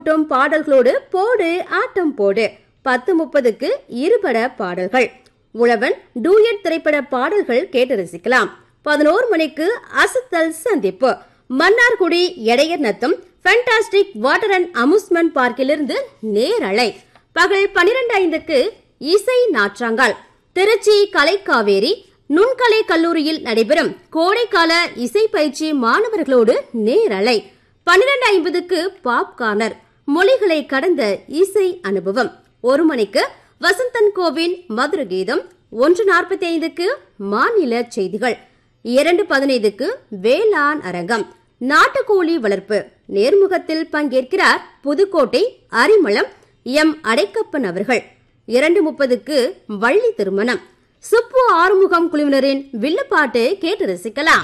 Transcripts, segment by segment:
கூட்டும் பாடல்களோடு போடு ஆட்டம் போடு பத்து முப்பதுக்கு இருபட பாடல்கள் உழவன் டூயட் திரைப்பட பாடல்கள் கேட்டு ரசிக்கலாம் பதினோரு மணிக்கு அசத்தல் சந்திப்பு Mannargudi Edaiyar Natham fantastic water and amusement பார்க்கிலிருந்து நேரலை பகல் பனிரெண்டு ஐந்துக்கு இசை நாற்றாங்கால் திருச்சி கலைக்காவேரி நுண்கலை கல்லூரியில் நடைபெறும் கோடைக்கால இசை பயிற்சி மாணவர்களோடு நேரலை பன்னிரண்டு ஐம்பதுக்கு பாப் கார்னர் மொழிகளை கடந்த இசை அனுபவம் ஒரு மணிக்கு வசந்தன் கோவின் மதுர கீதம் ஒன்று நாற்பத்தி ஐந்துக்கு மாநில செய்திகள் இரண்டு பதினைந்துக்கு வேளாண் அரங்கம் நாட்டுக்கோழி வளர்ப்பு நேர்முகத்தில் பங்கேற்கிறார் புதுக்கோட்டை அரிமளம் எம் அடைக்கப்பன் அவர்கள் இரண்டு முப்பதுக்கு வள்ளி திருமணம் சுப்பு ஆறுமுகம் குழுவினரின் வில்லுப்பாட்டு கேட்டு ரசிக்கலாம்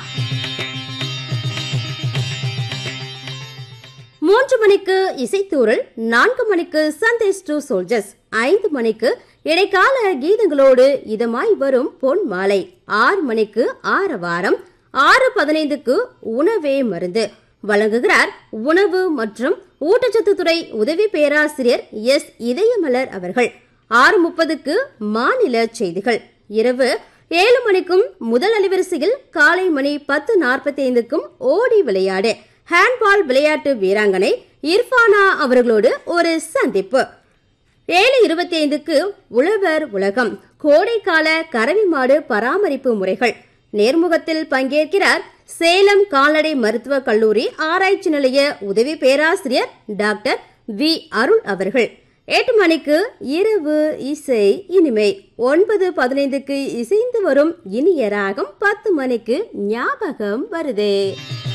மூன்று மணிக்கு இசைத்தூரல் நான்கு மணிக்கு சந்தேஷ் டு சோல்ஜர்ஸ் ஐந்து மணிக்கு இடைக்கால கீதங்களோடு இதமாய் வரும் பொன் மாலை ஆறு மணிக்கு ஆறு வாரம் ஆறு பதினைந்துக்கு உணவே மருந்து வழங்குகிறார் உணவு மற்றும் ஊட்டச்சத்துத்துறை உதவி பேராசிரியர் எஸ் இதயமலர் அவர்கள் ஆறு முப்பதுக்கு மாநில செய்திகள் இரவு ஏழு மணிக்கும் முதல் அலைவரிசையில் காலை மணி பத்து நாற்பத்தி ஐந்துக்கும் ஓடி விளையாடு ஹேண்ட்பால் விளையாட்டு வீராங்கனை இர்ஃபானா அவர்களோடு ஒரு சந்திப்பு ஏழு இருபத்தி ஐந்துக்கு உழவர் உலகம் கோடைக்கால கறவை மாடு பராமரிப்பு முறைகள் நேர்முகத்தில் பங்கேற்கிறார் சேலம் கால்நடை மருத்துவக் கல்லூரி ஆராய்ச்சி நிலைய உதவி பேராசிரியர் டாக்டர் வி அருள் அவர்கள் எட்டு மணிக்கு இரவு இசை இனிமை ஒன்பது பதினைந்துக்கு இசைந்து வரும் இனிய ராகம் பத்து மணிக்கு ஞாபகம் வருதே